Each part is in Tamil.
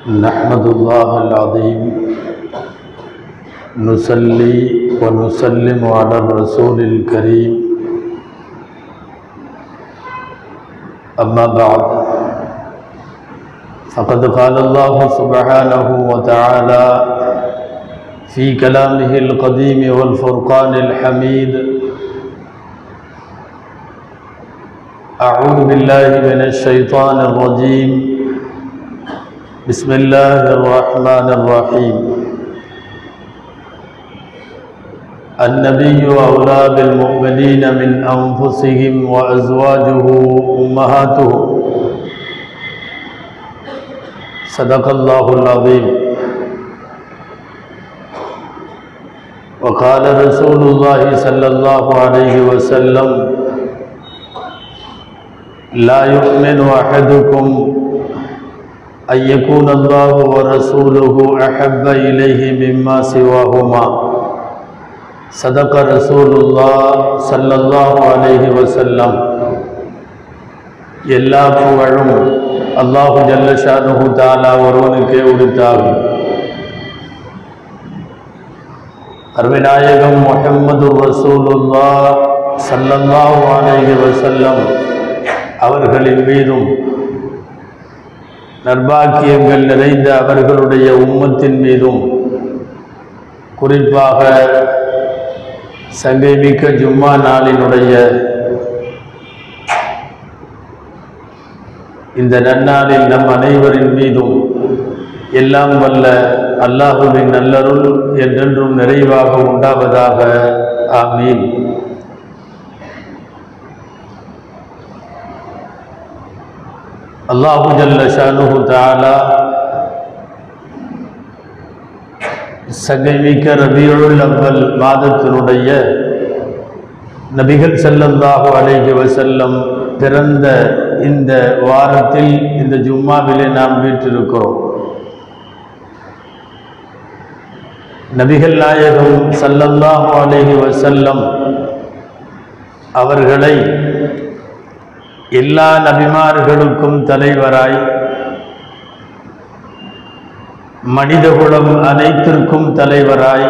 نحمد الله العظيم نصلي ونسلم على الرسول الكريم أما بعد فقد قال الله سبحانه وتعالى في كلامه القديم والفرقان الحميد أعوذ بالله من الشيطان الرجيم بسم الله الرحمن الرحيم النبي أولى بالمؤمنين من أنفسهم وأزواجه أمهاتهم صدق الله العظيم وقال رسول الله صلى الله عليه وسلم لا يؤمن أحدكم أن يكون الله ورسوله أحب إليه مما سواهما صدق رسول الله صلى الله عليه وسلم எல்லா புகழும் அல்லாஹு ஜல்லஷானுஹு தாலா ஒருவனுக்கே உடுத்தாகும் அருவிநாயகம் முஹம்மது ரசூலுல்லா சல்லல்லாஹு அலைஹி வஸல்லம் அவர்களின் மீதும் நர்பாக்கியங்கள் நிறைந்த அவர்களுடைய உம்மத்தின் மீதும் குறிப்பாக சங்கை மிக்க ஜும்மா நாளினுடைய இந்த நன்னாளில் நம் அனைவரின் மீதும் எல்லாம் வல்ல அல்லாஹுவின் நல்லருள் என்றென்றும் நிறைவாக உண்டாவதாக ஆமீன் அல்லாஹு ஜல்ல ஷானுஹு தாலா சகைமிக்க ரபியுள் அவ்வல் மாதத்தினுடைய நபிகள் செல்லல்லாஹு அலைஹி வசல்லம் பிறந்த இந்த வாரத்தில் இந்த ஜும்மாவிலே நாம் வீற்றிருக்கிறோம் நபிகள் நாயகம் சல்லல்லாஹு அலைஹி வசல்லம் அவர்களை எல்லா நபிமார்களுக்கும் தலைவராய் மனிதகுலம் அனைத்திற்கும் தலைவராய்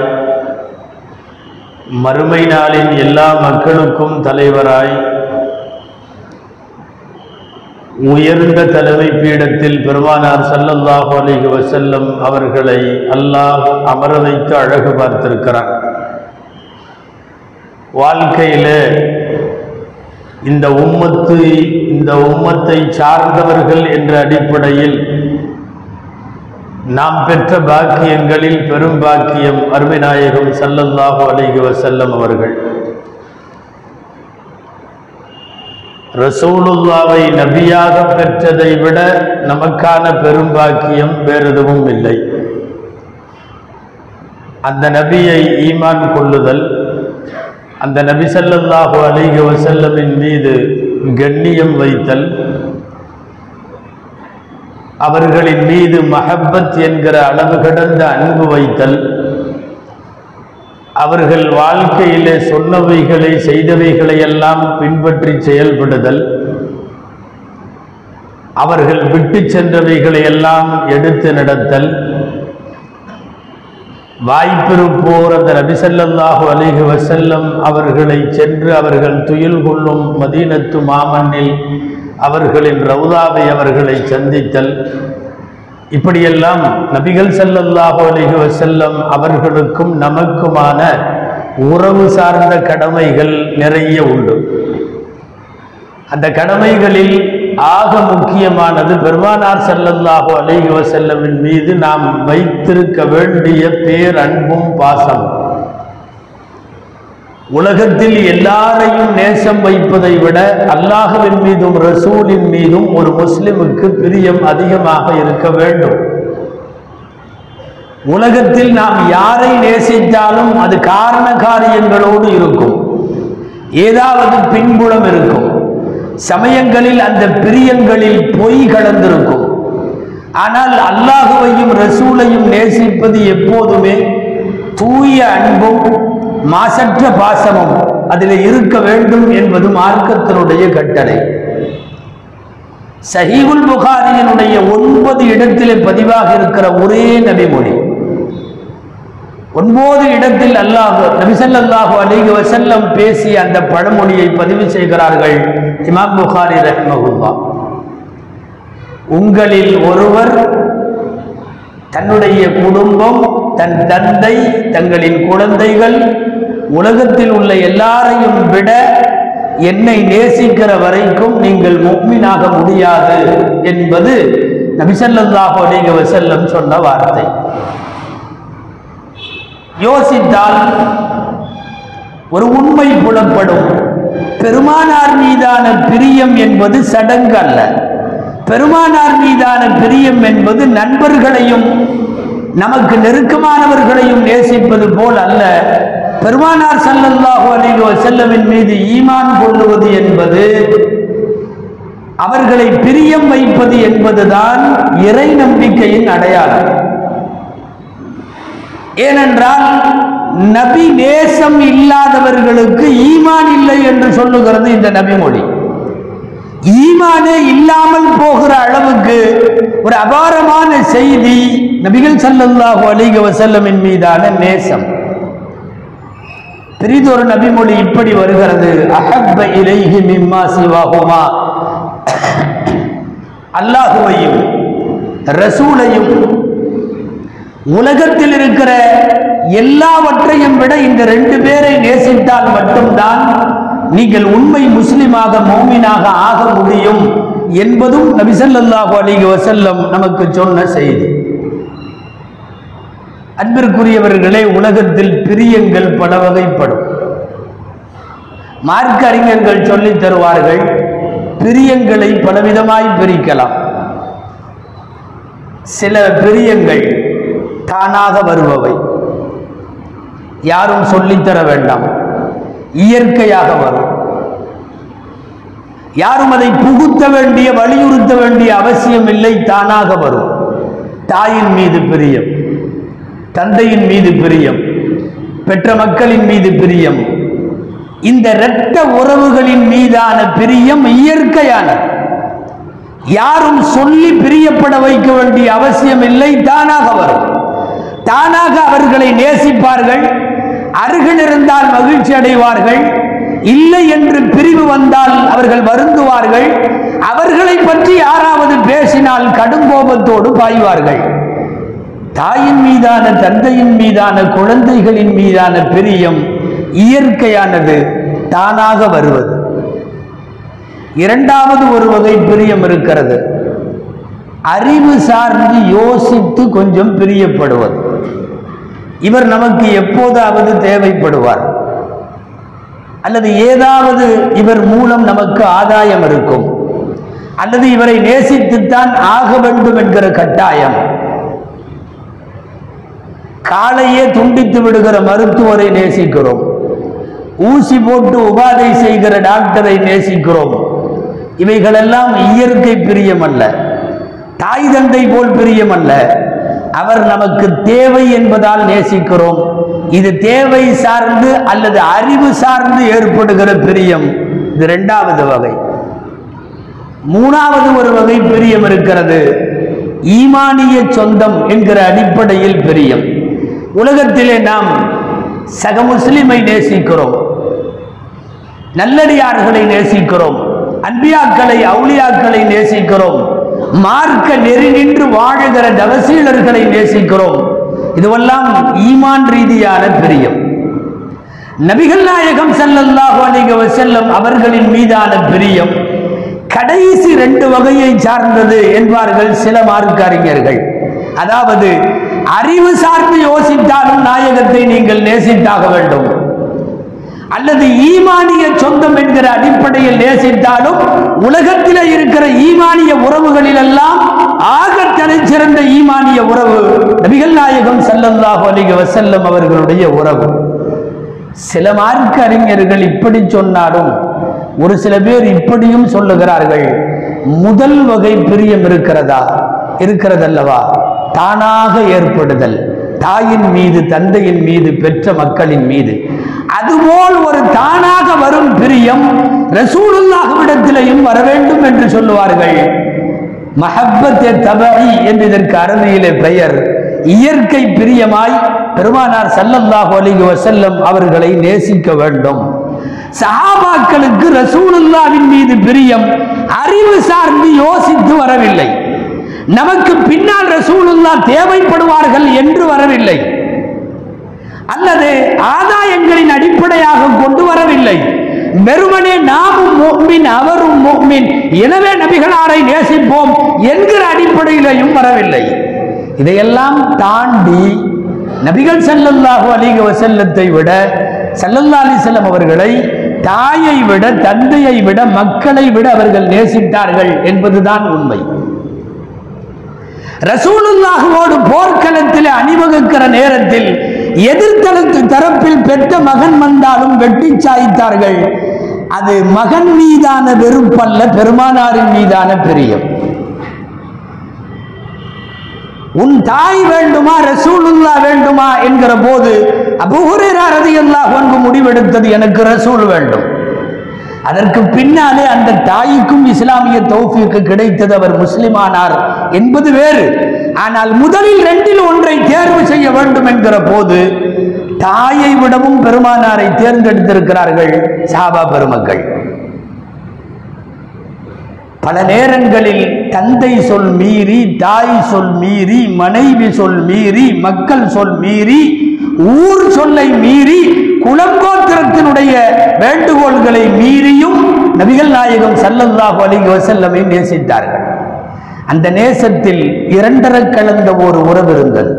மறுமை நாளின் எல்லா மக்களுக்கும் தலைவராய் உயர்ந்த தலைமை பீடத்தில் பெருமானார் சல்லல்லாஹு அலைஹி வசல்லம் அவர்களை அல்லாஹ் அமர வைத்து அழகு பார்த்திருக்கிறார் வாழ்க்கையிலே இந்த உம்மத்து இந்த உம்மத்தை சார்ந்தவர்கள் என்ற அடிப்படையில் நாம் பெற்ற பாக்கியங்களில் பெரும் பாக்கியம் அருமைநாயகம் சல்லல்லாஹு அலைஹி வசல்லம் அவர்கள் ரசூலுல்லாவை நபியாக பெற்றதை விட நமக்கான பெரும் பாக்கியம் வேறெதுவும் இல்லை அந்த நபியை ஈமான் கொள்ளுதல் அந்த நபி சல்லல்லாஹு அலைஹி வசல்லமின் மீது கண்ணியம் வைத்தல் அவர்களின் மீது மஹப்பத் என்கிற அளவு கடந்த அன்பு வைத்தல் அவர்கள் வாழ்க்கையிலே சொன்னவைகளை செய்தவைகளை எல்லாம் பின்பற்றி செயல்படுதல் அவர்கள் விட்டு சென்றவைகளை எல்லாம் எடுத்து நடத்தல் வாய்ப்பிருப்போர் அந்த நபிசல்லாஹு அலிஹி வசல்லம் அவர்களை சென்று அவர்கள் துயில் கொள்ளும் மதீனத்து மாமண்ணில் அவர்களின் ரவுதாவை அவர்களை சந்தித்தல் இப்படியெல்லாம் நபிகள் செல்லல்லாஹு அலிஹி வசல்லம் அவர்களுக்கும் நமக்குமான உறவு சார்ந்த கடமைகள் நிறைய உண்டு அந்த கடமைகளில் ஆக முக்கியமானது பெருமானார் செல்லல்லாஹு அலிஹி வசல்லமின் மீது நாம் வைத்திருக்க வேண்டிய பேரன்பும் பாசம் உலகத்தில் எல்லாரையும் நேசம் வைப்பதை விட அல்லாஹுவின் மீதும் ரசூலின் மீதும் ஒரு முஸ்லிமுக்கு பிரியம் அதிகமாக இருக்க வேண்டும் உலகத்தில் நாம் யாரை நேசித்தாலும் அது காரண காரியங்களோடு இருக்கும் ஏதாவது பின்புலம் இருக்கும் சமயங்களில் அந்த பிரியங்களில் பொய் கலந்திருக்கும் ஆனால் அல்லாஹுவையும் ரசூலையும் நேசிப்பது எப்போதுமே தூய அன்பும் மாசற்ற பாசமும் அதில் இருக்க வேண்டும் என்பது மார்க்கத்தினுடைய கட்டளை சஹீகுல் புகாரியினுடைய ஒன்பது இடத்திலே பதிவாக இருக்கிற ஒரே நபிமொழி ஒன்பது இடத்தில் அல்லாஹ் நபிசல்லாஹு அலைஹி வஸல்லம் பேசிய அந்த பழமொழியை பதிவு செய்கிறார்கள் இமாம் புகாரி ரஹ்மஹுல்லா உங்களில் ஒருவர் தன்னுடைய குடும்பம் தன் தந்தை தங்களின் குழந்தைகள் உலகத்தில் உள்ள எல்லாரையும் விட என்னை நேசிக்கிற வரைக்கும் நீங்கள் முக்மினாக முடியாது என்பது நபிசல்லாஹு அலைஹி வஸல்லம் சொன்ன வார்த்தை யோசித்தால் ஒரு உண்மை புலப்படும் பெருமானார் மீதான பிரியம் என்பது சடங்கு அல்ல பெருமானார் மீதான பிரியம் என்பது நண்பர்களையும் நமக்கு நெருக்கமானவர்களையும் நேசிப்பது போல் அல்ல பெருமானார் ஸல்லல்லாஹு அலைஹி வஸல்லமின் மீது ஈமான் கொள்ளுவது என்பது அவர்களை பிரியம் வைப்பது என்பதுதான் இறை நம்பிக்கையின் அடையாளம் ஏனென்றால் நபி நேசம் இல்லாதவர்களுக்கு ஈமான் இல்லை என்று சொல்லுகிறது இந்த நபிமொழி ஈமானே இல்லாமல் போகிற அளவுக்கு ஒரு அபாரமான செய்தி நபிகள் ஸல்லல்லாஹு அலைஹி வஸல்லமின் மீதான நேசம் பிரிதொரு நபிமொழி இப்படி வருகிறது அஹப்ப இலைஹி மிம்மா சிவாகுமா அல்லாஹுவையும் ரசூலையும் உலகத்தில் இருக்கிற எல்லாவற்றையும் விட இந்த ரெண்டு பேரை நேசித்தால் மட்டும்தான் நீங்கள் உண்மை முஸ்லிமாக மோமினாக ஆக முடியும் என்பதும் நபிசல்லாஹு அலைஹி வஸல்லம் நமக்கு சொன்ன செய்தி அன்பிற்குரியவர்களே உலகத்தில் பிரியங்கள் பல வகைப்படும் மார்க்க அறிஞர்கள் சொல்லித் தருவார்கள் பிரியங்களை பலவிதமாய் பிரிக்கலாம் சில பிரியங்கள் தானாக வருபவை யாரும் சொல்லித்தர வேண்டாம் இயற்கையாக வரும் யாரும் அதை புகுத்த வேண்டிய வலியுறுத்த வேண்டிய அவசியம் இல்லை தானாக வரும் தாயின் மீது பிரியம் தந்தையின் மீது பிரியம் பெற்ற மக்களின் மீது பிரியம் இந்த இரத்த உறவுகளின் மீதான பிரியம் இயற்கையானது யாரும் சொல்லி பிரியப்பட வைக்க வேண்டிய அவசியம் இல்லை தானாக வரும் தானாக அவர்களை நேசிப்பார்கள் அருகில் இருந்தால் மகிழ்ச்சி அடைவார்கள் இல்லை என்று பிரிவு வந்தால் அவர்கள் வருந்துவார்கள் அவர்களை பற்றி யாராவது பேசினால் கடும் கோபத்தோடு பாய்வார்கள் தாயின் மீதான தந்தையின் மீதான குழந்தைகளின் மீதான பிரியம் இயற்கையானது தானாக வருவது இரண்டாவது ஒரு வகை பிரியம் இருக்கிறது அறிவு சார்ந்து யோசித்து கொஞ்சம் பிரியப்படுவது இவர் நமக்கு எப்போதாவது தேவைப்படுவார் அல்லது ஏதாவது இவர் மூலம் நமக்கு ஆதாயம் இருக்கும் அல்லது இவரை நேசித்துத்தான் ஆக வேண்டும் என்கிற கட்டாயம் காலையே துண்டித்து விடுகிற மருத்துவரை நேசிக்கிறோம் ஊசி போட்டு உபாதை செய்கிற டாக்டரை நேசிக்கிறோம் இவைகளெல்லாம் இயற்கை பிரியம் அல்ல தாய் தந்தை போல் பிரியம் அல்ல அவர் நமக்கு தேவை என்பதால் நேசிக்கிறோம் இது தேவை சார்ந்து அல்லது அறிவு சார்ந்து ஏற்படுகிற பிரியம் இது இரண்டாவது வகை மூணாவது ஒரு வகை பிரியம் இருக்கிறது ஈமானிய சொந்தம் என்கிற அடிப்படையில் பிரியம் உலகத்திலே நாம் சக முஸ்லிமை நேசிக்கிறோம் நல்லடியார்களை நேசிக்கிறோம் அன்பியாக்களை அவுளியாக்களை நேசிக்கிறோம் மார்க்க நெறி நின்று வாழுகிற தவசீலர்களை நேசிக்கிறோம் இதுவெல்லாம் ஈமான் ரீதியான பிரியம் நபிகள் நாயகம் ஸல்லல்லாஹு அலைஹி வஸல்லம் அவர்களின் மீதான பிரியம் கடைசி ரெண்டு வகையை சார்ந்தது என்பார்கள் சில மார்க்க அறிஞர்கள் அதாவது அறிவு சார்ந்து யோசித்தாலும் நாயகத்தை நீங்கள் நேசித்தாக வேண்டும் அல்லது ஈமானிய சொந்தம் என்கிற அடிப்படையில் நேசித்தாலும் உலகத்தில் இருக்கிற ஈமானிய உறவுகளில் எல்லாம் ஆக தலைச்சிறந்த ஈமானிய உறவு நபிகள் நாயகம் ஸல்லல்லாஹு அலைஹி வஸல்லம் அவர்களுடைய உறவு சில மார்க்க அறிஞர்கள் இப்படி சொன்னாலும் ஒரு சில பேர் இப்படியும் சொல்லுகிறார்கள் முதல் வகை பிரியம் இருக்கிறதா இருக்கிறதல்லவா தானாக ஏற்படுதல் தாயின் மீது தந்தையின் மீது பெற்ற மக்களின் மீது அதுபோல் ஒரு தானாக வரும் பிரியம் ரசூலுல்லாஹ்விடத்திலேயும் வர வேண்டும் என்று சொல்லுவார்கள் மஹப்பத்தே தபஇ என்று இதற்கு அரபியிலே பெயர் இயற்கை பிரியமாய் பெருமானார் ஸல்லல்லாஹு அலைஹி வஸல்லம் அவர்களை நேசிக்க வேண்டும் சஹாபாக்களுக்கு ரசூலுல்லாவின் மீது பிரியம் அறிவு சார்ந்து யோசித்து வரவில்லை நமக்கு பின்னால் ரசூலுல்லா தேவைப்படுவார்கள் என்று வரவில்லை அல்லது ஆதாயங்களின் அடிப்படையாக கொண்டு வரவில்லை வெறுமனே நாமும் முஃமின் அவரும் முஃமின் எனவே நபிகளாரை நேசிப்போம் என்கிற அடிப்படையிலையும் வரவில்லை இதையெல்லாம் தாண்டி நபிகள் ஸல்லல்லாஹு அலைஹி வஸல்லத்தை விட ஸல்லல்லாஹு அலைஹி வஸல்லம் அவர்களை தாயை விட தந்தையை விட மக்களை விட அவர்கள் நேசித்தார்கள் என்பதுதான் உண்மை ரசூலுல்லாஹுவோடு போர்க்களத்தில் அணிவகுக்கிற நேரத்தில் எதிர்த்தளத்து தரப்பில் பெற்ற மகன் வந்தாலும் வெட்டி சாய்த்தார்கள் அது மகன் மீதான வெறுப்பல்ல பெருமானாரின் மீதான பிரியம் உன் தாய் வேண்டுமா ரசூலுல்லா வேண்டுமா என்கிற போது அபுஹுரேரா ரலியல்லாஹு அன்ஹு முடிவெடுத்தது எனக்கு ரசூல் வேண்டும் அதற்கு பின்னாலே அந்த தாய்க்கும் இஸ்லாமிய தௌஃபீக்கு கிடைத்தது அவர் முஸ்லிமானார் என்பது வேறு ஆனால் முதலில் ரெண்டில் ஒன்றை தேர்வு செய்ய வேண்டும் என்கிற போது தாயை விடவும் பெருமானாரை தேர்ந்தெடுத்திருக்கிறார்கள் சாபா பெருமக்கள் பல நேரங்களில் தந்தை சொல் மீறி தாய் சொல் மீறி மனைவி சொல் மீறி மக்கள் சொல் மீறி ஊர் சொல்லை மீறி குலங்கோத்திரத்தினுடைய வேண்டுகோள்களை மீறியும் நபிகள் நாயகம் ஸல்லல்லாஹு அலைஹி வஸல்லமை நேசித்தார்கள் அந்த நேசத்தில் இரண்டர கலந்த ஒரு உறவு இருந்தது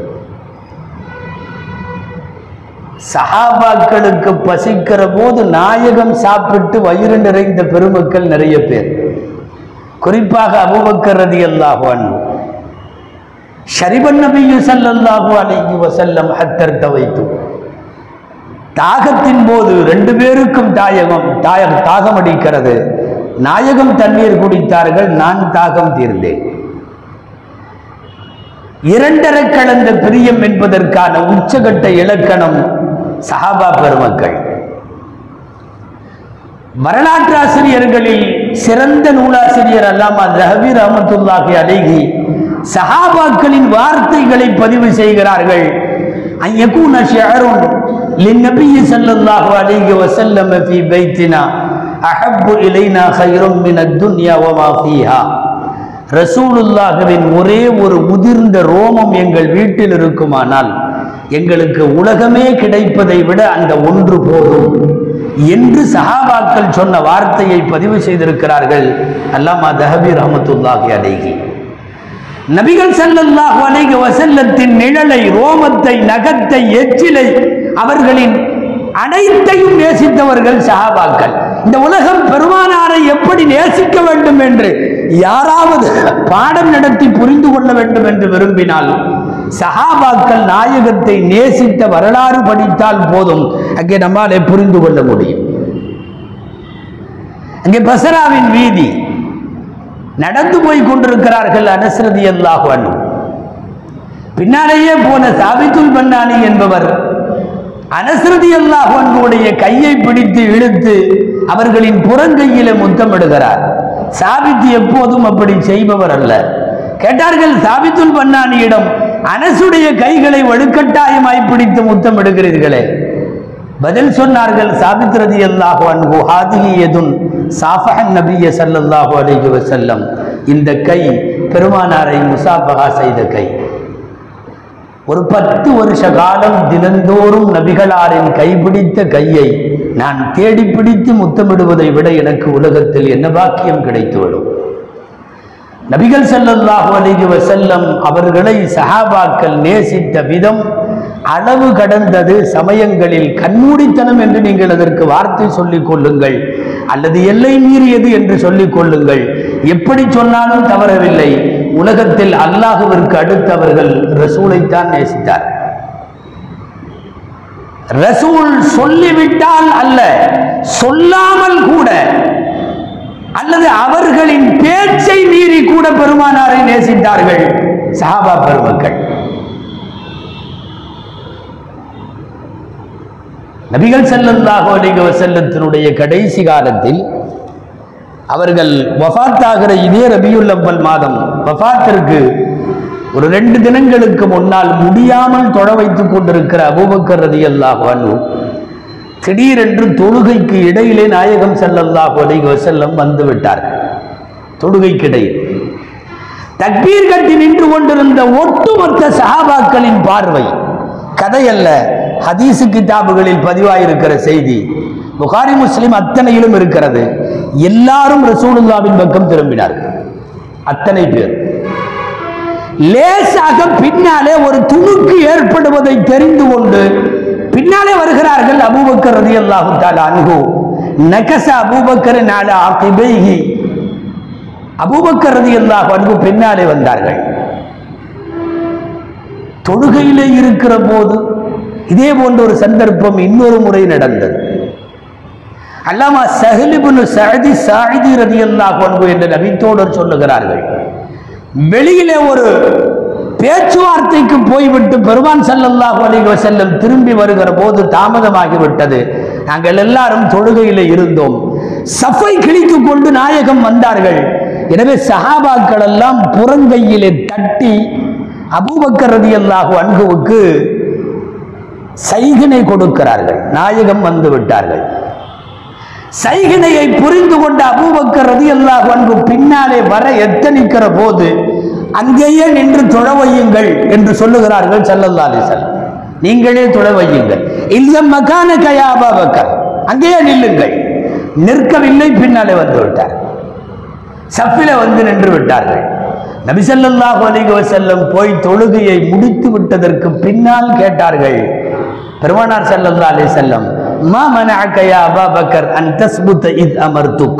சஹாபாக்களுக்கு பசிக்கிற போது நாயகம் சாப்பிட்டு வயிறு நிறைந்த பெருமக்கள் நிறைய பேர் குறிப்பாக அபூபக்கர் ரலியல்லாஹு அன்ஹு ஷரிபன் நபியு ஸல்லல்லாஹு அலைஹி வஸல்லம் ஹத்தர் தவைத்து தாகத்தின் போது ரெண்டு பேருக்கும் தாயகம் தாய தாகம் அடிக்கிறது நாயகம் தண்ணீர் குடித்தார்கள் நான் தாகம் தீர்ந்தேன் இரண்டரை கலந்த பிரியம் என்பதற்கான உச்சகட்ட இலக்கணம் சஹாபா பெருமக்கள் வரலாற்றாசிரியர்களில் சிறந்த நூலாசிரியர் அல்லாமா ரஹபி ரஹமத்துல்லாஹி அலைஹி சஹாபாக்களின் வார்த்தைகளை பதிவு செய்கிறார்கள் أن يكون شعر للنبي صلى الله عليه وسلم في بيتنا أحب إلينا خير من الدنيا وما فيها ரசூலுல்லாஹுவின் ஒரே ஒரு முதிர்ந்த ரோமம் எங்கள் வீட்டில் இருக்குமானால் எங்களுக்கு உலகமே கிடைப்பதை விட அந்த ஒன்று போதும் என்று சஹாபாக்கள் சொன்ன வார்த்தையை பதிவு செய்திருக்கிறார்கள் அல்லாமா தஹபி ரஹமத்துல்லாஹி அலைஹி நபிகள் ஸல்லல்லாஹு அலைஹி வஸல்லத்தின் நிழலை ரோமத்தை நகத்தை எச்சிலை அவர்களின் அனைத்தையும் நேசித்தவர்கள் சஹாபாக்கள் இந்த உலகம் பெருமானாரை எப்படி நேசிக்க வேண்டும் என்று யாராவது பாடம் நடத்தி புரிந்து கொள்ள வேண்டும் என்று விரும்பினால் சஹாபாக்கள் நாயகத்தை நேசித்த வரலாறு படித்தால் போதும் அங்கே நம்மாலே புரிந்து கொள்ள முடியும் அங்கே பசராவின் வீதி நடந்து போய் கொண்டிருக்கிறார்கள் அனஸ்ரதி அல்லாஹு அன்ஹு. பின்னாலேயே போன சாபித்துல் பன்னானி என்பவர் அனஸ்ரதி அல்லாஹுடைய கையை பிடித்து இழுத்து அவர்களின் புறங்கையில முத்தமிடுகிறார் சாபித்து எப்போதும் அப்படி செய்பவர் அல்ல கேட்டார்கள் சாபித்துல் பன்னானியிடம் அனசுடைய கைகளை வலுக்கட்டாயமாய் பிடித்து முத்தமிடுகிறீர்களே பதில் சொன்னார்கள் சாபித் ரதி அல்லாஹு அன்ஹு ஹாதிஹி எதுன் சாஃபஹன் நபிய ஸல்லல்லாஹு அலைஹி வஸல்லம் இந்த கை பெருமானாரை முசாஃபஹா செய்த கை ஒரு பத்து வருஷ காலம் தினந்தோறும் நபிகளாரின் கைப்பிடித்த கையை நான் தேடி பிடித்து முத்தமிடுவதை விட எனக்கு உலகத்தில் என்ன பாக்கியம் கிடைத்துவிடும் நபிகள் ஸல்லல்லாஹு அலைஹி வஸல்லம் அவர்களை சஹாபாக்கள் நேசித்த விதம் அளவு கடந்தது சமயங்களில் கண்மூடித்தனம் என்று நீங்கள் அதற்கு வார்த்தை சொல்லிக் கொள்ளுங்கள் அல்லது எல்லை மீறியது என்று சொல்லிக் கொள்ளுங்கள் எப்படி சொன்னாலும் தவறவில்லை உலகத்தில் அல்லாஹுவிற்கு அடுத்தவர்கள் ரசூலைத்தான் நேசித்தார் ரசூல் சொல்லிவிட்டால் அல்ல சொல்லாமல் கூட அல்லது அவர்களின் பேச்சை மீறி கூட பெருமானாரை நேசித்தார்கள் சஹாபா பெருமக்கள் நபிகள் ஸல்லல்லாஹு அலைஹி வஸல்லத்தினுடைய கடைசி காலத்தில் அவர்கள் வஃபாத்தாகிற இதே ரபியுல் அவ்வல் மாதம் வஃபாத்திற்கு ஒரு ரெண்டு தினங்களுக்கு முன்னால் முடியாமல் தொழ வைத்துக் கொண்டிருக்கிற அபூபக்கர் ரதியல்லாஹு அன்ஹு திடீரென்று தொழுகைக்கு இடையிலே நாயகம் ஸல்லல்லாஹு அலைஹி வஸல்லம் வந்து விட்டார்கள் தொழுகைக்கு இடையில் தக்பீர் கட்டி நின்று கொண்டிருந்த ஒட்டுமொத்த சஹாபாக்களின் பார்வை கதையல்ல ஹதீசு கிதாபுகளில் பதிவாயிருக்கிற செய்தி புகாரி முஸ்லிம் அத்தனையிலும் இருக்கிறது எல்லாரும் ரசூலுல்லாவின் பக்கம் திரும்பினார்கள் அத்தனை பேர் லேசாக பின்னாலே ஒரு துணுக்கு ஏற்படுவதை தெரிந்து கொண்டு பின்னாலே வருகிறார்கள் அபூபக்கர் ரதியல்லாஹு தஆலா அன்ஹு நகச அபூபக்கர் நால ஆகிபைஹி அபூபக்கர் ரதியல்லாஹு அன்ஹு பின்னாலே வந்தார்கள் தொழுகையிலே இருக்கிற போது இதே போன்ற ஒரு சந்தர்ப்பம் இன்னொரு முறை நடந்தது அல்லாமா சஹலிபுன் சஅதி சாயிதி ரதியல்லாஹு அன்ஹு என்ற நபித்தோடர் சொல்லுகிறார்கள் வெளியிலே ஒரு பேச்சுவார்த்தைக்கு போய்விட்டு பெருமான் ஸல்லல்லாஹு அலைஹி வஸல்லம் திரும்பி வருகிற போது தாமதமாகி விட்டது நாங்கள் எல்லாரும் தொழுகையிலே இருந்தோம் சஃபை கிழித்துக் கொண்டு நாயகம் வந்தார்கள் எனவே சஹாபாக்கள் எல்லாம் புறங்கையிலே தட்டி அபூபக்கர் ரதியல்லாஹு அன்ஹுவுக்கு சைகினை கொடுக்கிறார்கள் நாயகம் வந்து விட்டார்கள் சைகினையை புரிந்து கொண்ட அபூபக்கர் ரதியல்லாஹு அன்ஹு பின்னாலே வர எத்தனிக்கிற போது அங்கேயே நின்று தொழ வையுங்கள் என்று சொல்லுகிறார்கள் ஸல்லல்லாஹு அலைஹி வஸல்லம் நீங்களே தொழ வையுங்கள் இல்லம் மகான கயா அபூபக்கர் அங்கேயே நில்லுங்கள் நிற்கவில்லை பின்னாலே வந்து விட்டார் சஃபில வந்து நின்று விட்டார்கள் நபி ஸல்லல்லாஹு அலைஹி வஸல்லம் போய் தொழுகையை முடித்து விட்டதற்கு பின்னால் கேட்டார்கள் பெருமானார் ஸல்லல்லாஹு அலைஹி வஸல்லம் மா மனஅக யா அபூபக்கர் அன் தஸ்புத இத் அமர்துக்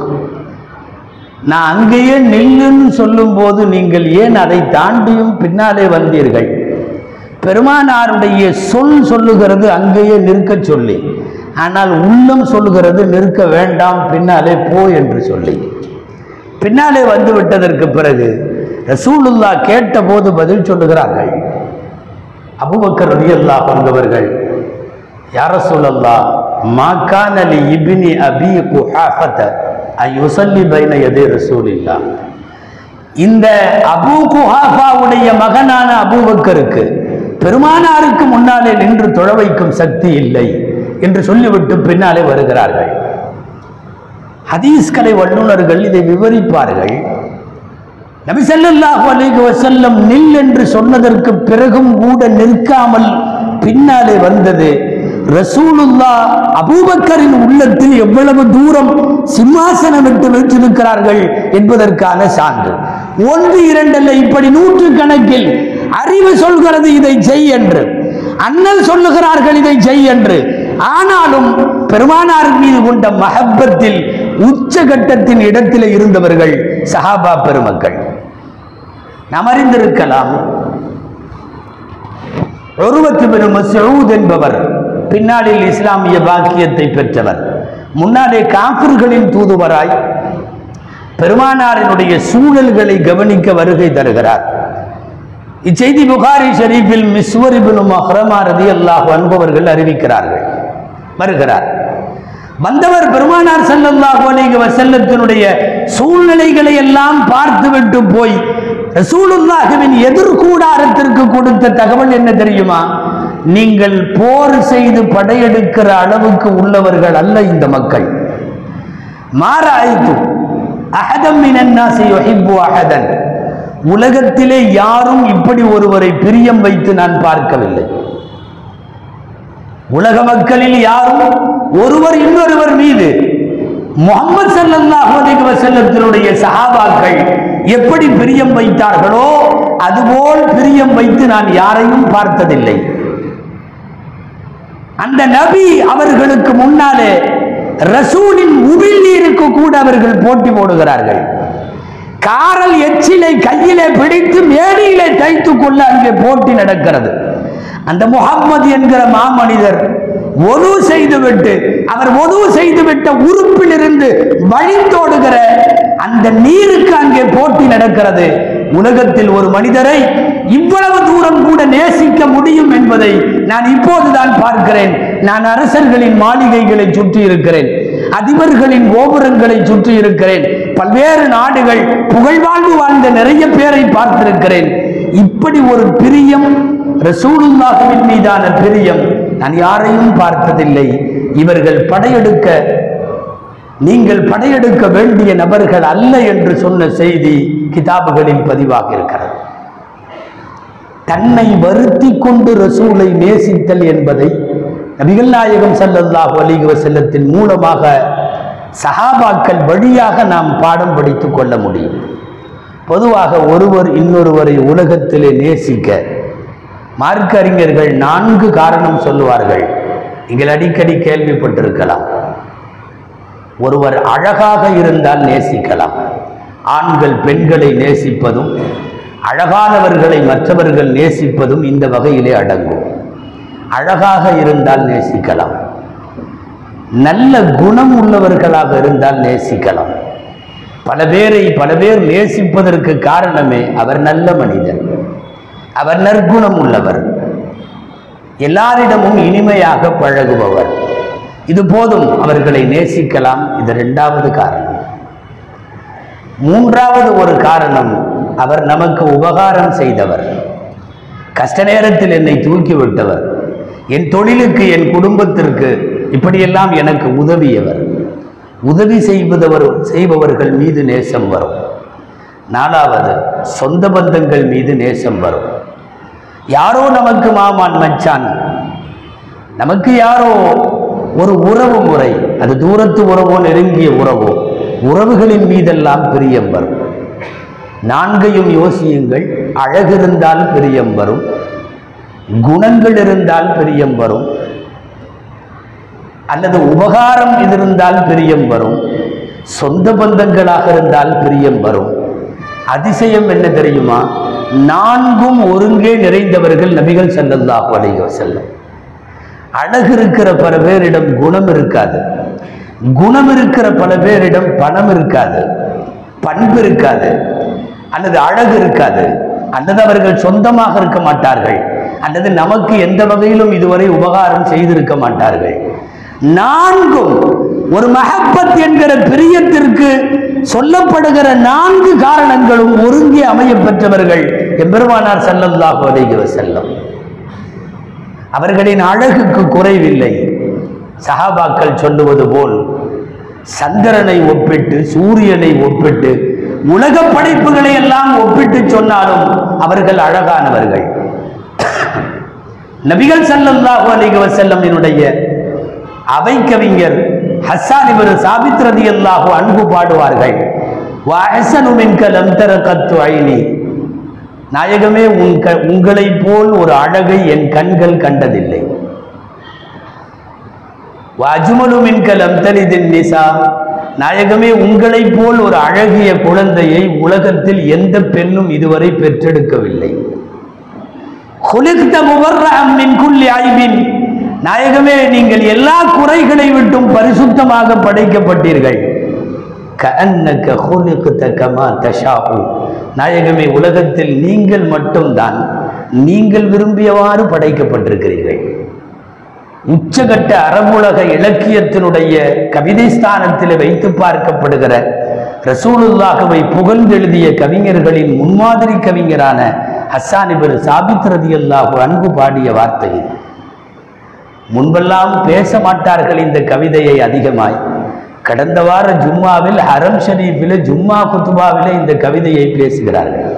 நான் அங்கேயே நில்லுன்னு சொல்லும்போது நீங்கள் ஏன் அதை தாண்டியும் பின்னாலே வந்தீர்கள் பெருமானாருடைய சொல் சொல்லுகிறது அங்கேயே நிற்கச் சொல்லி ஆனால் உள்ளம் சொல்லுகிறது நிற்க வேண்டாம் பின்னாலே போ என்று சொல்லி பின்னாலே வந்து விட்டதற்கு பிறகு ரசூலுல்லா கேட்டபோது பதில் சொல்லுகிறார்கள் அபூபக்கர் ரலியல்லாஹு வந்தவர்கள் யார சொல்லல்லா மாக்கான லி இப்னி அபி குஹாஃபத ஐ யுஸல்லி பைன யதை ரசூலில்லா இந்த அபூ குஹாஃபாவுடைய மகனான அபூபக்கருக்கு பெருமானாருக்கு முன்னாலே நின்று தொழ வைக்கும் சக்தி இல்லை என்று சொல்லிவிட்டு பின்னாலே வருகிறார்கள் ஹதீஸ்கலை வல்லுநர்கள் இதை விவரிப்பார்கள் நபி ஸல்லல்லாஹு அலைஹி வஸல்லம் நில் என்று சொன்னதற்கு பிறகும் கூட நிற்காமல் பின்னாலே வந்தது ரசூலுல்லா அபூபக்கரின் உள்ளத்தில் எவ்வளவு தூரம் சிம்மாசனம் விட்டு வீற்றிருக்கிறார்கள் என்பதற்கான சான்று ஒன்று இரண்டல்ல இப்படி நூற்று கணக்கில் அறிவு சொல்கிறது இதை செய் என்று அண்ணல் சொல்லுகிறார்கள் இதை செய் என்று ஆனாலும் பெருமானார் மீது கொண்ட மஹப்பத்தில் உச்சகட்டத்தின் இடத்திலே இருந்தவர்கள் சஹாபா பெருமக்கள் நாம் அறிந்திருக்கலாம் உருவத்து பெரும் மசூத் என்பவர் பின்னாளில் இஸ்லாமிய பாக்கியத்தை பெற்றவர் முன்னாலே காபிர்களின் தூதுவராய் பெருமானாரினுடைய சூழல்களை கவனிக்க வருகை தருகிறார் இச்செய்தி புகாரி ஷரீஃபில் மிஸ்வர் இப்னு மஹ்ரமா ரலியல்லாஹு அன்பவர்கள் அறிவிக்கிறார்கள் வருகிறார் வந்தவர் பெருமானார் ஸல்லல்லாஹு அலைஹி வஸல்லத்தினுடைய சூழ்நிலைகளை எல்லாம் பார்த்துவிட்டு போய் ரசூலுல்லாஹுவின் எதிர்கூடாரத்திற்கு கொடுத்த தகவல் என்ன தெரியுமா நீங்கள் போர் செய்து படையெடுக்கிற அளவுக்கு உள்ளவர்கள் அல்ல இந்த மக்கள் மாறாய்த்து அஹதம் மினன்னாசி யுஹிப்பு அஹதன் உலகத்திலே யாரும் இப்படி ஒருவரை பிரியம் வைத்து நான் பார்க்கவில்லை உலக மக்களில் யாரும் ஒருவர் இன்னொருவர் மீது முகமது ஸல்லல்லாஹு அலைஹி வஸல்லத்தினுடைய சஹாபாக்கள் எப்படி பிரியம் வைத்தார்களோ அதுபோல் பிரியம் வைத்து நான் யாரையும் பார்த்ததில்லை அந்த நபி அவர்களுக்கு முன்னாலே ரசூலின் உமிழ் நீருக்கு கூட அவர்கள் போட்டி போடுகிறார்கள் காரல் எச்சிலை கையிலே பிடித்து மேடையிலே தைத்துக் கொள்ள அங்கே போட்டி நடக்கிறது அந்த முகம்மது என்கிற மாமனிதர் ஒது செய்துவிட்டு அவர் ஒது செய்துவிட்ட உறுப்பிலிருந்து வழிந்தோடுகிற அந்த நீருக்கு அங்கே போட்டி நடக்கிறது உலகத்தில் ஒரு மனிதரை இவ்வளவு தூரம் கூட நேசிக்க முடியும் என்பதை நான் இப்போதுதான் பார்க்கிறேன் நான் அரசர்களின் மாளிகைகளை சுற்றி இருக்கிறேன் அதிபர்களின் கோபுரங்களை சுற்றி இருக்கிறேன் பல்வேறு நாடுகள் புகழ்வாழ்வு வாழ்ந்த நிறைய பேரை பார்த்திருக்கிறேன் இப்படி ஒரு பிரியம் ரசூலுல்லாஹின் மீதான பிரியம் நான் யாரையும் பார்த்ததில்லை இவர்கள் படையெடுக்க நீங்கள் படையெடுக்க வேண்டிய நபர்கள் அல்ல என்று சொன்ன செய்தி கிதாபுகளில் பதிவாக இருக்கிறது தன்னை வருத்தி கொண்டு ரசூலை நேசித்தல் என்பதை நபிகள் நாயகம் ஸல்லல்லாஹு அலைஹி வஸல்லத்தின் மூலமாக சஹாபாக்கள் வழியாக நாம் பாடம் படித்துக் கொள்ள முடியும் பொதுவாக ஒருவர் இன்னொருவரை உலகத்திலே நேசிக்க மார்க்க அறிஞர்கள் நான்கு காரணம் சொல்லுவார்கள் நீங்கள் அடிக்கடி கேள்விப்பட்டிருக்கலாம் ஒருவர் அழகாக இருந்தால் நேசிக்கலாம் ஆண்கள் பெண்களை நேசிப்பதும் அழகானவர்களை மற்றவர்கள் நேசிப்பதும் இந்த வகையிலே அடங்கும் அழகாக இருந்தால் நேசிக்கலாம் நல்ல குணம் உள்ளவர்களாக இருந்தால் நேசிக்கலாம் பல பேரை பல பேர் நேசிப்பதற்கு காரணமே அவர் நல்ல மனிதர் அவர் நற்குணம் உள்ளவர் எல்லாரிடமும் இனிமையாக பழகுபவர் இது போதும் அவர்களை நேசிக்கலாம் இது இரண்டாவது காரணம் மூன்றாவது ஒரு காரணம் அவர் நமக்கு உபகாரம் செய்தவர் கஷ்ட நேரத்தில் என்னை தூக்கி விட்டவர் என் தொழிலுக்கு என் குடும்பத்திற்கு இப்படியெல்லாம் எனக்கு உதவியவர் உதவி செய்வதவர் செய்பவர்கள் மீது நேசம் வரும் நாலாவது சொந்த பந்தங்கள் மீது நேசம் வரும் யாரோ நமக்கு மாமான் மச்சான் நமக்கு யாரோ ஒரு உறவு முறை அது தூரத்து உறவோ நெருங்கிய உறவோ உறவுகளின் மீதெல்லாம் பிரியம் வரும் நான்கையும் யோசியுங்கள் அழகிருந்தால் பிரியம் வரும் குணங்கள் இருந்தால் பிரியம் வரும் அல்லது உபகாரம் இருந்தால் பிரியம் வரும் சொந்த பந்தங்களாக இருந்தால் பிரியம் வரும் அதிசயம் என்ன தெரியுமா நான்கும் ஒருங்கே நிறைந்தவர்கள் நபிகள் ஸல்லல்லாஹு அலைஹி வஸல்லம் அழகு இருக்கிற பல பேரிடம் குணம் இருக்காது குணம் இருக்கிற பல பேரிடம் பணம் இருக்காது பண்பு இருக்காது அல்லது அழகு இருக்காது அல்லது அவர்கள் சொந்தமாக இருக்க மாட்டார்கள் அல்லது நமக்கு எந்த வகையிலும் இதுவரை உபகாரம் செய்திருக்க மாட்டார்கள் நான்கும் ஒரு மஹப்பத் என்கிற பிரியத்திற்கு சொல்லப்படுகிற நான்கு காரணங்களும் ஒருங்கே அமைய பெற்றவர்கள் எம்பெருமானார் ஸல்லல்லாஹு அலைஹி வஸல்லம் அவர்களின் அழகுக்கு குறைவில்லை சஹாபாக்கள் சொல்லுவது போல் சந்திரனை ஒப்பிட்டு சூரியனை ஒப்பிட்டு உலக படைப்புகளை எல்லாம் ஒப்பிட்டு சொன்னாலும் அவர்கள் அழகானவர்கள் நபிகள் ஸல்லல்லாஹு அலைஹி வஸல்லமினுடைய அவை கவிஞர் ஹஸ்ஸான் இவர் சாபித் ரதியல்லாஹு அன்பு பாடுவார்கள் வா அஹ்ஸனு மின்க லம் தர கத்து ஐனி நாயகமே உன் க உங்களைப் போல் ஒரு அழகை என் கண்கள் கண்டதில்லை வாஜுமனு மின்கலம் தலிதின் நிசா நாயகமே உங்களைப் போல் ஒரு அழகிய குழந்தையை உலகத்தில் எந்த பெண்ணும் இதுவரை பெற்றெடுக்கவில்லை குலிக்த முவர்ரஹம் மின் குல்லி ஐபின் நாயகமே நீங்கள் எல்லா குறைகளை விட்டும் பரிசுத்தமாக படைக்கப்பட்டீர்கள் கஅன்னக குலிக்த கமா தஷாஉ நாயகமே உலகத்தில் நீங்கள் மட்டும்தான் நீங்கள் விரும்பியவாறு படைக்கப்பட்டிருக்கிறீர்கள் உச்சகட்ட அரபுலக இலக்கியத்தினுடைய கவிதை ஸ்தானத்தில் வைத்து பார்க்கப்படுகிற ரசூலுல்லாஹுவை புகழ்ந்தெழுதிய கவிஞர்களின் முன்மாதிரி கவிஞரான ஹஸ்ஸான் இபின் சாபித் ரதியல்லாஹு அன்பு பாடிய வார்த்தை இது. முன்பெல்லாம் பேச மாட்டார்கள் இந்த கவிதையை அதிகமாய் கடந்த வார ஜும்மாவில் ஹரம் ஷரீஃபில் ஜும்மா குத்துபாவில் இந்த கவிதையை பேசுகிறார்கள்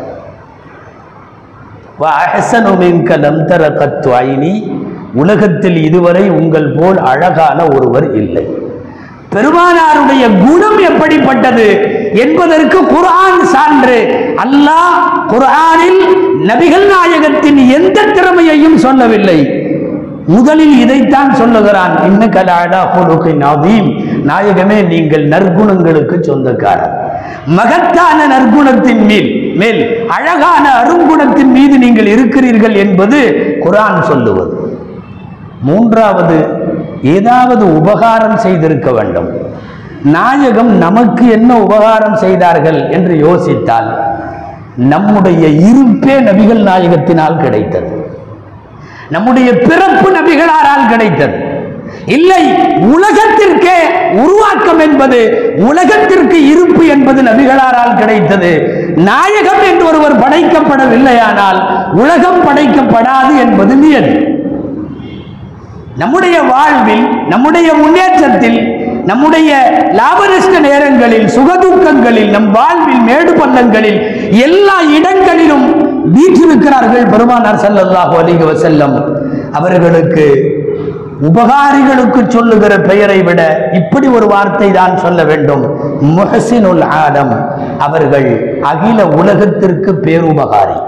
வஅஹ்ஸனு மின்க லம் தர கத்து ஐனி உலகத்தில் இதுவரை உங்கள் போல் அழகான ஒருவர் இல்லை பெருமானாருடைய குணம் எப்படிப்பட்டது என்பதற்கு குர்ஆன் சான்று அல்லாஹ் குர்ஆனில் நபிகள் நாயகத்தின் எந்த திறமையையும் சொல்லவில்லை முதலில் இதைத்தான் சொல்லுகிறான் இன்ன கலாடா ஹுலுகின் அதீம் நாயகமே நீங்கள் நற்குணங்களுக்கு சொந்தக்காரர் மகத்தான நற்குணத்தின் மேல் மேல் அழகான அருங்குணத்தின் மீது நீங்கள் இருக்கிறீர்கள் என்பது குர்ஆன் சொல்லுவது மூன்றாவது ஏதாவது உபகாரம் செய்திருக்க வேண்டும் நாயகம் நமக்கு என்ன உபகாரம் செய்தார்கள் என்று யோசித்தால் நம்முடைய இருப்பே நபிகள் நாயகத்தினால் கிடைத்தது நம்முடைய பிறப்பு நபிகளாரால் கிடைத்தது இல்லை உலகத்திற்கே உருவாக்கம் என்பது உலகத்திற்கு இருப்பு என்பது நபிகளாரால் கிடைத்தது நாயகம் என்று ஒருவர் படைக்கப்படவில்லையானால் உலகம் படைக்கப்படாது என்பது நியதி நம்முடைய வாழ்வில் நம்முடைய முன்னேற்றத்தில் நம்முடைய லாபநஷ்ட நேரங்களில் சுகதுக்கங்களில் நம் வாழ்வில் மேடு பள்ளங்களில் எல்லா இடங்களிலும் வீற்றிருக்கிறார்கள் பெருமானார் ஸல்லல்லாஹு அலைஹி வஸல்லம் அவர்களுக்கு உபகாரிகளுக்கு சொல்லுகிற பெயரை விட இப்படி ஒரு வார்த்தை தான் சொல்ல வேண்டும் முஹசினுல் ஆலம் அவர்கள் அகில உலகத்திற்கு பேருபகாரி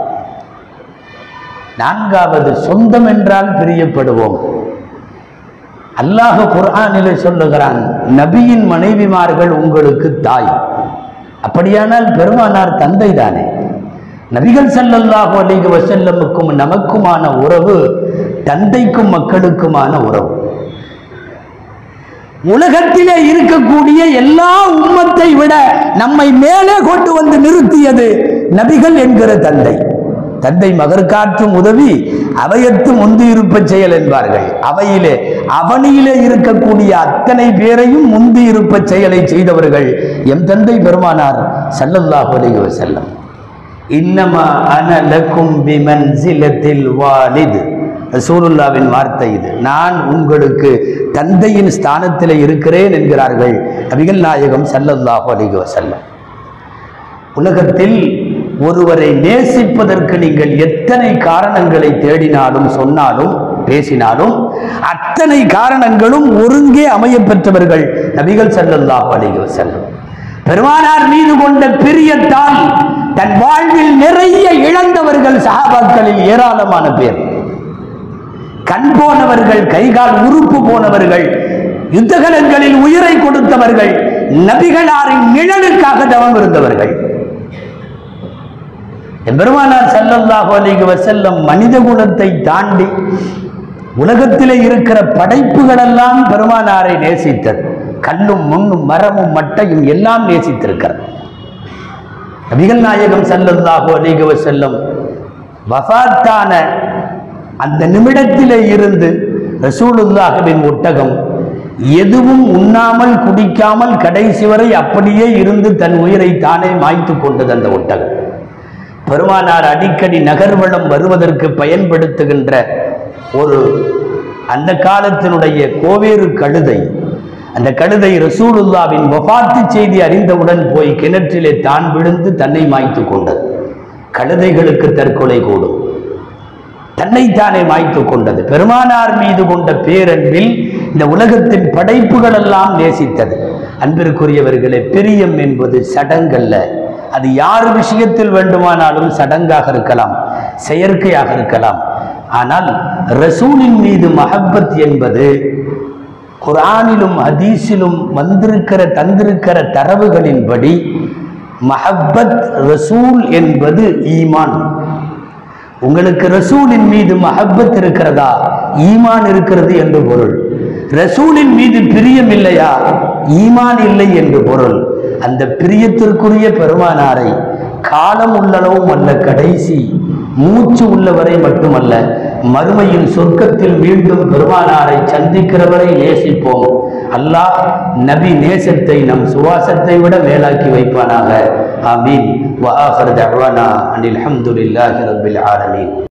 நான்காவது சொந்தம் என்றால் பிரியப்படுவோம் அல்லாஹ் குர்ஆனிலே சொல்லுகிறான் நபியின் மனைவிமார்கள் உங்களுக்கு தாய் அப்படியானால் பெருமானார் தந்தை தானே நபிகள் ஸல்லல்லாஹு அலைஹி வஸல்லமுக்கும் நமக்குமான உறவு தந்தைக்கும் மக்களுக்குமான உறவு உலகத்திலே இருக்கக்கூடிய எல்லா உம்மத்தை விட நம்மை மேலே கொண்டு வந்து நிறுத்தியது நபிகள் என்கிற தந்தை தந்தை மகர்காற்றும் உதவி அவையத்து முந்தியிருப்ப செயல் என்பார்கள் அவையிலே அவனியிலே இருக்கக்கூடிய அத்தனை பேரையும் முந்தியிருப்ப செயலை செய்தவர்கள் எம் தந்தை பெருமானார் ஸல்லல்லாஹு அலைஹி வஸல்லம் இன்னமா அன லக்கும் பிமன்சிலத்தில் வாலித் ரசூலுல்லாவின் வார்த்தை இது நான் உங்களுக்கு தந்தையின் ஸ்தானத்தில் இருக்கிறேன் என்கிறார்கள் நபிகள் நாயகம் ஸல்லல்லாஹு அலைஹி வஸல்லம் உலகத்தில் ஒருவரை நேசிப்பதற்கு நீங்கள் எத்தனை காரணங்களை தேடினாலும் சொன்னாலும் பேசினாலும் அத்தனை காரணங்களும் ஒருங்கே அமையப் பெற்றவர்கள் நபிகள் ஸல்லல்லாஹு அலைஹி வஸல்லம் பெருமானார் மீது கொண்ட பிரியத்தால் தன் வாழ்வில் நிறைய இழந்தவர்கள் சஹாபாக்களில் ஏராளமான பேர் கண் போனவர்கள் கைகால் உறுப்பு போனவர்கள் யுத்தகலங்களில் உயிரை கொடுத்தவர்கள் நபிகளாரின் நிழலுக்காக தவம் இருந்தவர்கள் எம்பெருமானார் ஸல்லல்லாஹு அலைஹி வஸல்லம் மனித குலத்தை தாண்டி உலகத்திலே இருக்கிற படைப்புகளெல்லாம் பெருமானாரை நேசித்தது கல்லும் முன்னும் மரமும் மட்டையும் எல்லாம் நேசித்திருக்கிறது நபிகள் நாயகம் ஸல்லல்லாஹு அலைஹி வஸல்லம் வஃபாத்தான அந்த நிமிடத்திலே இருந்து ரசூலுல்லாஹின் ஒட்டகம் எதுவும் உண்ணாமல் குடிக்காமல் கடைசி வரை அப்படியே இருந்து தன் உயிரை தானே மாய்த்து கொண்டது அந்த ஒட்டகம் பெருமானார் அடிக்கடி நகர்வளம் வருவதற்கு பயன்படுத்துகின்ற ஒரு அந்த காலத்தினுடைய கோவேறு கழுதை அந்த கழுதை ரசூலுல்லாவின் வஃபாத்து செய்தி அறிந்தவுடன் போய் கிணற்றிலே தான் விழுந்து தன்னை மாய்த்து கொண்டது கழுதைகளுக்கு தற்கொலை கூடும் தன்னைத்தானே மாய்த்து கொண்டது பெருமானார் மீது கொண்ட பேரன்பில் இந்த உலகத்தின் படைப்புகள் எல்லாம் நேசித்தது அன்பிற்குரியவர்களே பிரியம் என்பது சடங்கல்ல அது யார் விஷயத்தில் வேண்டுமானாலும் சடங்காக இருக்கலாம் செயற்கையாக இருக்கலாம் ஆனால் ரசூலின் மீது மஹப்பத் என்பது குர்ஆனிலும் ஹதீஸிலும் வந்திருக்கிற தந்திருக்கிற தரவுகளின்படி மஹப்பத் ரசூல் என்பது ஈமான் உங்களுக்கு ரசூலின் மீது மஹப்பத் இருக்கிறதா ஈமான் இருக்கிறது என்று பொருள் ரசூலின் மீது பிரியம் இல்லையா ஈமான் இல்லை என்று பொருள் அந்த பிரியத்திற்குரிய பெருமானாரை காலம் உள்ளளவும் அல்ல கடைசி மூச்சு உள்ளவரை மட்டுமல்ல மறுமையில் சொர்க்கத்தில் மீண்டும் பெருமானாரை சந்திக்கிறவரை நேசிப்போம் அல்லாஹ் நபி நேசத்தை நம் சுவாசத்தை விட மேலாக்கி வைப்பானாக ஆமீன் வஆஹிரு தஅவானா அனில் ஹம்துலில்லாஹி ரப்பில் ஆலமீன்